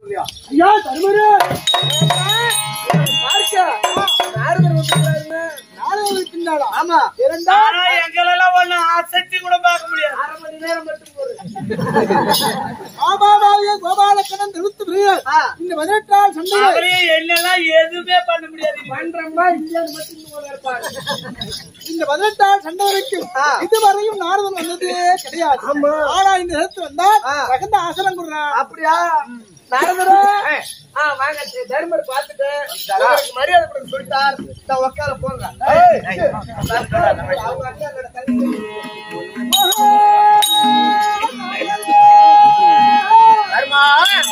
இல்லையா ஐயா தருமரு பார்க்க நாரதர் வந்துருக்காருங்க நாரதர் பின்னாடா ஆமா இரண்டா ஆனா எங்களெல்லாம் ஒண்ணு அசைச்சு கூட பார்க்க முடியாது அரை மணி நேரம் மட்டும் போதும் ஆமாமாவிய கோபாலக்கண்ணன் திருத்து பிரியர் இந்த பதினெட்டாம் சந்தை அவரே என்னெல்லாம் எதுவுமே பண்ண முடியாது பண்றமா இல்லைன்னு மட்டும் போல இருப்பாங்க இந்த பதினெட்டாம் சண்டை வரைக்கும் இதுவரையும் நாரதன் வந்ததே கிடையாது ஆனா இந்த நேரத்துல வந்தா தகுந்த ஆசனம் கொடுறான் அப்படியா நாரதரே ஆ வாங்க தர்மர் பார்த்துட்டு உங்களுக்கு மரியாதை கொடுக்க சொல்லிட்டார் நான் உட்கார போங்க அவங்க அண்ணனோட தங்கச்சி. தர்மா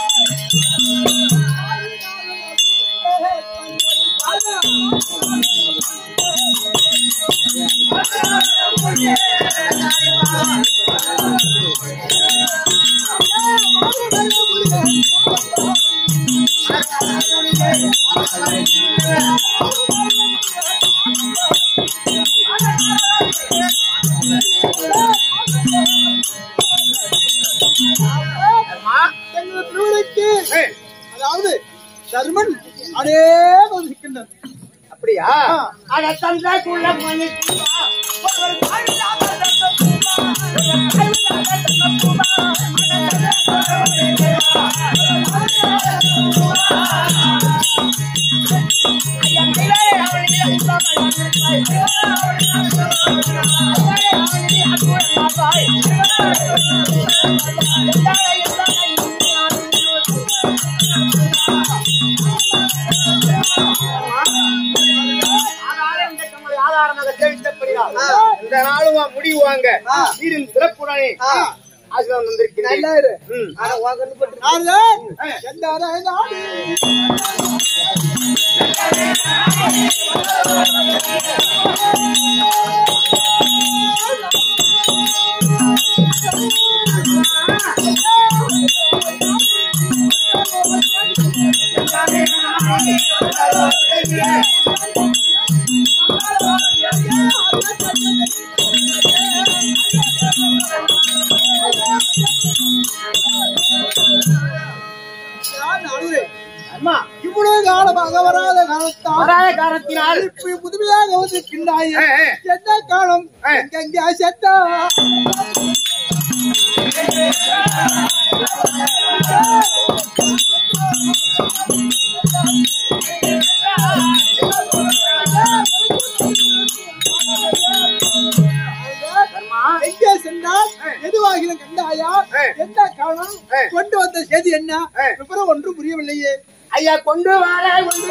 எங்கள் திருவிழைக்கு அதாவது தர்மன் அடே வசிக்கின்றது அப்படியா அட தந்தாக்குள்ள மணி ஆதாரமாக தெரிவித்தபடியால் இந்த நாளும் முடிவு வாங்க சீரின் சிறப்புடனே ஆசிரம் வந்திருக்கிறேன் நல்லா இரு ம். ஆனா உன் கண்ணு பட்டு நாரதன் எந்த அறை நாடு நாடுரே அம்மா இவ்வளவு காலமாக வராத காலத்தால் வராத காரணத்தினால் இப்ப புதுமையாக வந்திருக்கின்றாய் ஏ, ஏ. என்ன காலம் ஏ. எங்கெங்கே செத்தா எங்கே சென்றால் எதுவாகிலும் கண்டாயா ஏ. என்ன காரணம் ஏ. கொண்டு வந்த செய்தி என்ன ஏ. விவரம் ஒன்றும் புரியவில்லையே ஐயா கொண்டு வர ஒன்று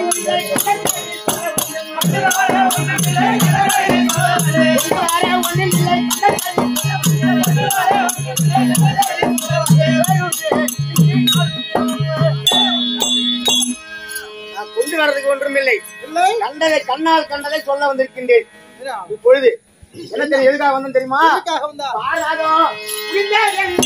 நான் கொண்டு வரதுக்கு ஒன்றுமில்லை இல்லை கண்டதை கண்ணால் கண்டதை சொல்ல வந்திருக்கின்றேன் என்ன? இப்பொழுது என்ன தெரியும் எதுக்காக வந்தோம் தெரியுமா எதுக்காக வந்தா பாராதோ புரிந்தேன்.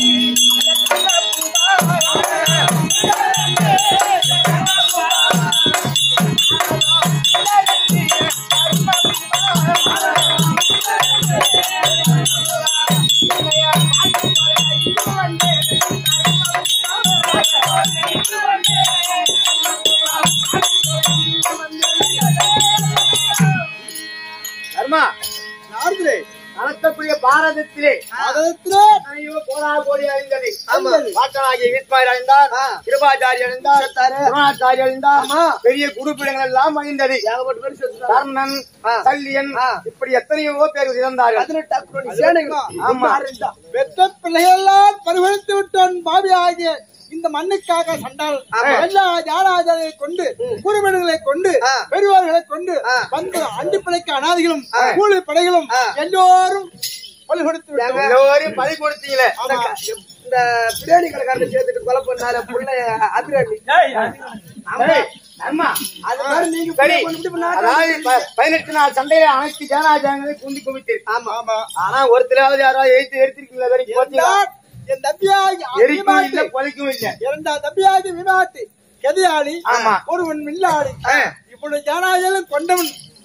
தர்மா நாரதரே நடத்தக்கூடிய பாரதத்திலே பாரதத்திலே ஐயோ கோடா கோடி அறிந்தது ஆமா. பாட்டனாகிய வீட்மார் அழிந்தார் ஆ. கிருபாச்சாரி அழிந்தார் செத்தாரு. துரோணாச்சாரி அழிந்தார் ஆமா. பெரிய குருப்பிடங்கள் எல்லாம் அழிந்தது ஏகப்பட்ட பேர் செத்துட்டாங்க. கர்ணன் ஆ. சல்லியன் ஆ. இப்படி எத்தனையோ பேர் இறந்தார்கள் பதினெட்டு அக்குறணி சேனைகள். ஆமா. பெற்ற பிள்ளைகளெல்லாம் பரிவழித்து விட்டான் பாவி ஆகிய இந்த மண்ணுக்காக சண்டால் எல்லா ஜானாஜனை கொண்டு குருவினர்களை கொண்டு பெரியவர்களை கொண்டு வந்து அண்டி பிழைக்க அனாதிகளும் கூலி படைகளும் எல்லோரும் பலி கொடுத்து விட்டாங்க எல்லோரையும் பழி கொடுத்தீங்களே ஆமா. இந்த பிரியாணி கடைக்காரனை சேர்த்துட்டு கொலை பண்ணார புள்ள அபிராமி ஏய், தர்மா அது மாதிரி நீங்க சரி புள்ள கொண்டு பண்ணா- அதாவது ப- பதினெட்டு நாள் சண்டையில அனைத்து ஜனநாயகங்களை குந்தி குவித்து ஆமா ஆமா ஆனா ஒருத்தராவது யாராவது எழுத்து எடுத்திருக்கீங்களா வரைக்கும் போச்சீங்களா? இருந்தால் என் தம்பியாகி எரிக்கும் இல்ல விமாட்டு கொலைக்கும் இல்ல இரண்டாம் தம்பியாகி விமாட்டு கதியாளி ஆமா. ஒருவன் வில்லாளி ஆ. இப்பொழுது ஜனாஜலம் கொண்டவன்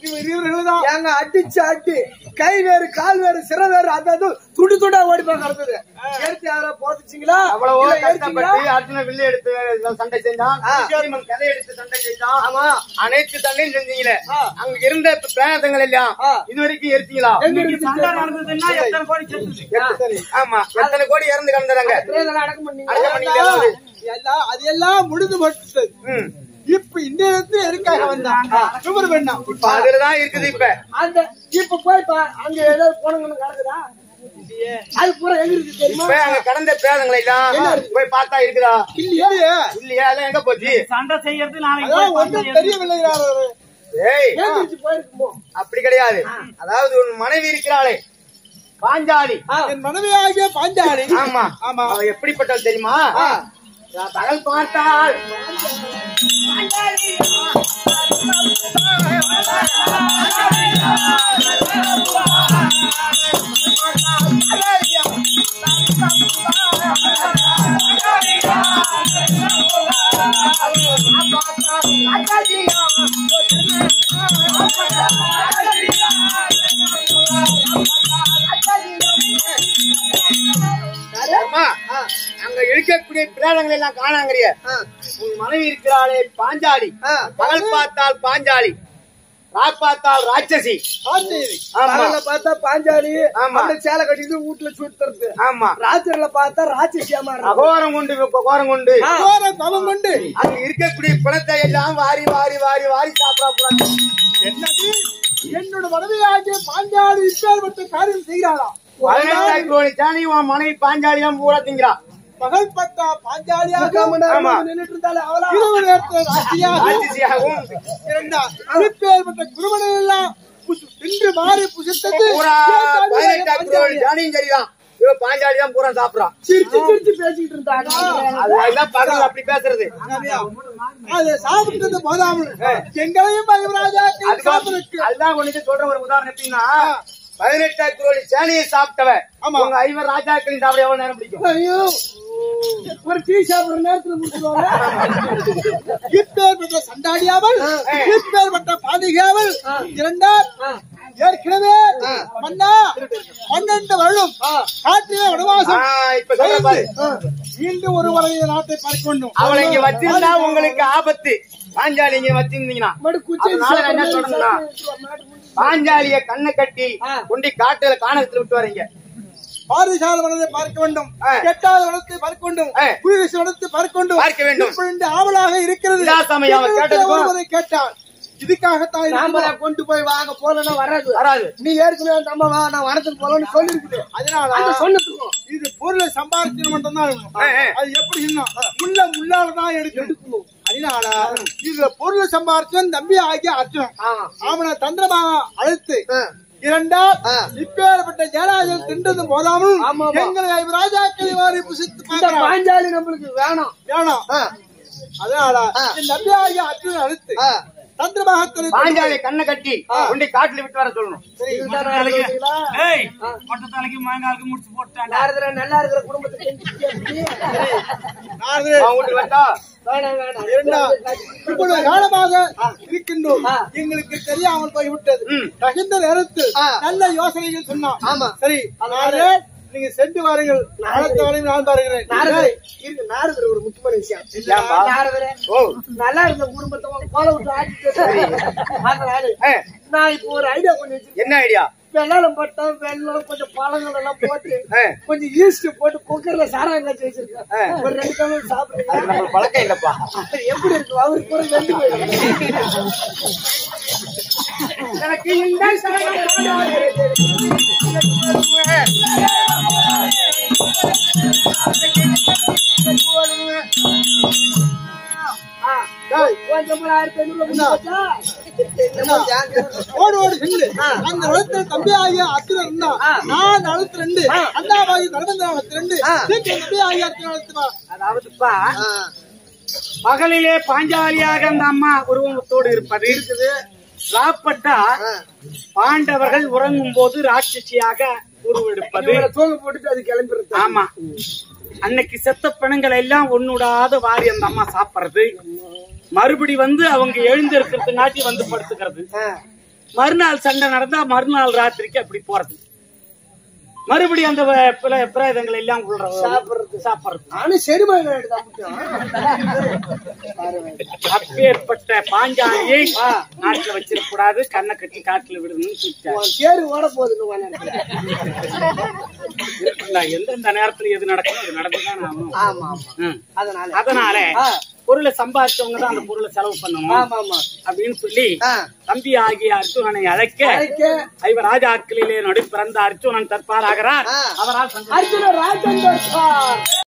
இவர்கள் தான் ஏங்க அடிச்சு அடி கை வேறு கால் வேறு சிர வேறு அதாவது துண்டு துண்டா ஓடி போய் கிடக்குது எடுத்து யாரா போட்டுச்சிங்களா அவ்வளவோ இல்ல கஷ்டப்பட்டு எடுத்தீங்களா? அர்ஜுன வில்லு எடுத்து சண்டை செஞ்சான் பீமன் கதை எடுத்து சண்டை செஞ்சான் ஆமா அனைத்து சண்டையும் செஞ்சீங்களே ஆ. அங்க இருந்த பிரயாசங்கள் எல்லாம் ஆ. இது வரைக்கும் எடுத்தீங்களா எங்க இன்னைக்கு இருக்கு சண்டை நடந்ததுன்னா எத்தனை கோடி செத்துது ஆமா எத்தனை கோடி இறந்து கிடந்துறாங்க பிரேதம் அடக்கம் பண்ணீங்க அடக்கம் பண்ணிக்கலாம் எல்லாம் அது எல்லாம் முடிந்து போட்டு ம். இப்ப இந்த இடத்துல எதுக்காக வந்தான் சுமர் வேண்டாம் இப்ப அதுலதான் இருக்குது இப்ப அந்த இப்ப போய் பா அங்க ஏதாவது போனங்கன்னு கிடக்குதா அது பூரா எங்க இருக்கு தெரியுமா இப்ப அங்க கடந்த பிரேதங்களை எல்லாம் போய் பார்த்தா இருக்குதா இல்லையே இல்லையா எல்லாம் எங்க போச்சு சண்டை செய்யறது நாளைக்கு அதான் போய் ஒன்றும் பார்த்து தெரியவில்லை அவரு. ஏய் ஏந்திரிச்சு போயிருக்குமோ அப்படி கிடையாது அதாவது உன் மனைவி இருக்கிறாளே பாஞ்சாலி என் மனைவியாகிய பாஞ்சாலி ஆமா ஆமா அவ எப்படிப்பட்டவள் தெரியுமா நான் பகல் பார்த்தால் அம்மா, அங்க இருக்கக்கூடிய பிரேதங்களை எல்லாம் காணாங்கறிய உன் மனைவி இருக்கிறாளே பாஞ்சாலி பகல் பார்த்தால் பாஞ்சாலி ரா பார்த்தால் ராட்சசி பாஞ்சேரி ஆமா பகல்ல பார்த்தா பாஞ்சாலி ஆமா. அந்த சேலை கட்டிட்டு வீட்டுல சுத்துறது ஆமா ராத்திரில பார்த்தா ராட்சசியாமா இருக்கு. அகோரம் கொண்டு கோரம் கொண்டு கோர தவம் கொண்டு அங்க இருக்கக்கூடிய பிணத்தை எல்லாம் வாரி வாரி வாரி வாரி சாப்பிடா போறாங்க என்னது என்னோட மனைவியாகிய பாஞ்சாலி இப்பேற்பட்ட காரியம் செய்கிறாளா பதினெட்டாயிரம் கோடி சாணி உன் மனைவி பாஞ்சாலி தான் பூரா திங்கிறா பகல் பட்டா பாஞ்சாலியாக முக்கால் மணி நேரம் ஆமா. நின்னுட்டு இருந்தாலே அவளா இரவு நேரத்தில் ராசியாக ராட்சசியாகவும் இருந்தார் இப்பேற்பட்ட குருவனை எல்லாம் புசு- தின்று மாறி புசித்தது பூரா பதினெட்டாயிரம் கோடி சாணியும் சரிதான் இவ பாஞ்சாலி தான் பூரா சாப்பிடுறான் சிரிச்சு சிரிச்சு பேசிட்டு இருந்தாங்க அது எல்லாம் பகல் அப்படி பேசுறது அதை சாப்பிட்டது போதாமல் எங்களையும் மகராஜா அதுக்கு சாப்பிடுக்கு அதுதான் உனக்கு சொல்ற ஒரு உதாரணம் எப்படின்னா பதினெட்டாயிரம் கோடி சேனையை சாப்பிட்டவ ஆமா. உங்க ஐவர் ராஜாக்களின் சாப்பிட எவ்வளவு நேரம் பிடிக்கும் ஐயோ ஒரு டீ சாப்பிடுற நேரத்துல முடிச்சுடுவாங்க இப்பேற்பட்ட சண்டாடியாமல் இப்பேற்பட்ட பாதிகாமல் இரண்டார் ஏற்கனவே மன்னா பன்னெண்டு வருடம் காட்டிலே வனவாசம் ஆஹ் இப்ப சொல்ற பாரு மீண்டும் ஒரு முறை இந்த நாட்டை பார்க்க வேண்டும் அவளை இங்க வச்சிருந்தா உங்களுக்கு ஆபத்து பாஞ்சாலி இங்க வச்சிருந்தீங்கன்னா மறு குச்சி அதனால நான் என்ன சொல்றேன்னா பாஞ்சாலிய கண்ணை கட்டி கொண்டு காட்டுல காணகத்துல விட்டு வரீங்க பாரிசால வனத்தை பார்க்க வேண்டும் ஆ. கெட்டாத வனத்தை பார்க்க வேண்டும் ஆ. புலிவேச வனத்தை பார்க்க வேண்டும் பார்க்க வேண்டும். இப்படி ஆவலாக இருக்கிறது இதா சமயம் அவன் கேட்டதுக்கும். ஒருவரை கேட்டார் இதுக்காகத்தான் நாம இருக்கிறோம். கொண்டு போய் வாங்க போலன்னா வராது வராது நீ ஏற்கனவே நம்ம வா நான் வரத்துக்கு போலன்னு சொல்லிருக்குது அதனால அந்த சொன்னதுக்கும் இது பொருளை சம்பாதிக்கணும் மட்டும்தான் இருக்கணும். ஆ, ஆ. அது எப்படி இன்னும் முள்ள முள்ளாலதான் எடுக்கணும் அதனால இதுல பொருளை சம்பாதிச்சவன் தம்பி ஆகிய அர்ஜுனன் அவனை தந்திரமாக அழைத்து இரண்டா இப்பேற்பட்ட ஜனராஜன் தின்றது போதாமல் ஆமா, ஆமா. எங்களை ராஜாக்களை வாரி புசித்து இந்த பார்க்கிறான். பாஞ்சாலி நம்மளுக்கு வேணும் வேணாம் அதனால என் தம்பி ஆகிய அர்ஜுனன் அழைத்து தந்திரமாக தன்னை பாஞ்சாலி கண்ணை கட்டி கொண்டு காட்டுல விட்டு வர சொல்லணும் இதுதான் நடக்குதுங்களா? ஏய் மொட்டை தலைக்கு மாங்காலுக்கு முடிச்சு போட்டாண்டா யாருதுடா நல்லா இருக்கிற குடும்பத்தை கெஞ்சிட்டு அப்படி? நானு அவன் வீட்டுக்கு வந்தா வேணாம் வேணாம் இரண்டா இப்பொழுது காலமாக இருக்கின்றோம் எங்களுக்கு தெரியாமல் போய்விட்டது ம். தகுந்த நேரத்தில் நல்ல யோசனைகள் சொன்னான் ஆமா. சரி நானே நீங்க சென்று வாருங்கள் நாளத்த வரையும் நான் வருகிறேன் நாரதரே, இருக்கு நாரதர் ஒரு முக்கியமான விஷயம் ஏம்பா? நாரதரே, ஓ நல்லா இருந்த குடும்பத்தை உன் கோல விட்டு ஆட்டிட்டு அதனால ஏ, நான் இப்போ ஒரு ஐடியா பண்ணி வச்சிருக்கேன் என்ன ஐடியா வெள்ளாலம் பட்டம் வெள்ளம் கொஞ்சம் பழங்கள் எல்லாம் போட்டு ஏ, கொஞ்சம் ஈஸ்ட் போட்டு குக்கர்ல சாராயம் காய்ச்சி வச்சிருக்கேன் ஒரு ரெண்டு கம்பு அது சாப்பிடுறீங்க நம்ம பழக்கம் இல்லப்பா அது எப்படி இருக்கு அவருக்கு கூட வெந்து போயிடும் எனக்கு இந்த சரணம் கொஞ்சம் ஆயிரத்தி ஐநூறு போச்சா ஓடு ஓடு சென்று அந்த இடத்தில் தம்பி ஆகிய அர்ஜுனன் இருந்தான் நான் அழுத்து ரெண்டு அண்ணாவாகி தர்மேந்திரன் அழுத்து ரெண்டு சீக்கிரம் தம்பி ஆகிய அர்ஜுனன் அழுத்து வா அதாவதுப்பா பகலிலே பாஞ்சாலியாக அந்த அம்மா உருவத்தோடு இருப்பது இருக்குது சாப்பிட்டா பாண்டவர்கள் உறங்கும் போது ராட்சசியாக உருவெடுப்பது இவரை தூங்க போட்டுட்டு அது கிளம்பிடுறது ஆமா அன்னைக்கு செத்த பிணங்களை எல்லாம் ஒண்ணுடாத வாரி அந்த அம்மா சாப்பிடுறது மறுபடி வந்து அவங்க எழுந்திருக்கிறதுனாட்டி வந்து படுத்துக்கிறது மறுநாள் சண்டை நடந்தா மறுநாள் ராத்திரிக்கு அப்படி போறது மறுபடியும் அந்த வ- பிர- பிரேதங்களை எல்லாம் உள்ள சாப்பிடுறது சாப்பிடுறது நானும் செருமலை தான் அப்பேற்பட்ட பாஞ்சாலியை நாட்டுல வச்சிடக் கூடாது கண்ணை கட்டி காட்டுல விடணும்னு சொல்லிட்டாரு. தேரு ஓட போகுது இன்னும் கொஞ்ச நேரத்துல. இருக்குல்ல, எந்தெந்த நேரத்துல எது நடக்கும் அது நடந்துதான் ஆகணும் ஆமா ஆமா ம். அதனால அதனால ஆ. பொருளை சம்பாதிச்சவங்க தான் அந்த பொருளை செலவு பண்ணணும் ஆமா ஆமா அப்படின்னு சொல்லி ஆ. தம்பி ஆகிய அர்ஜுனனை அழைக்க அழைக்க ஐவ ராஜாக்களிலே நடு பிறந்த அர்ஜுனன் தற்பாராகிறார் ஆ. அவரால் சந்தோஷம் அர்ஜுன ராஜேந்தர் சார்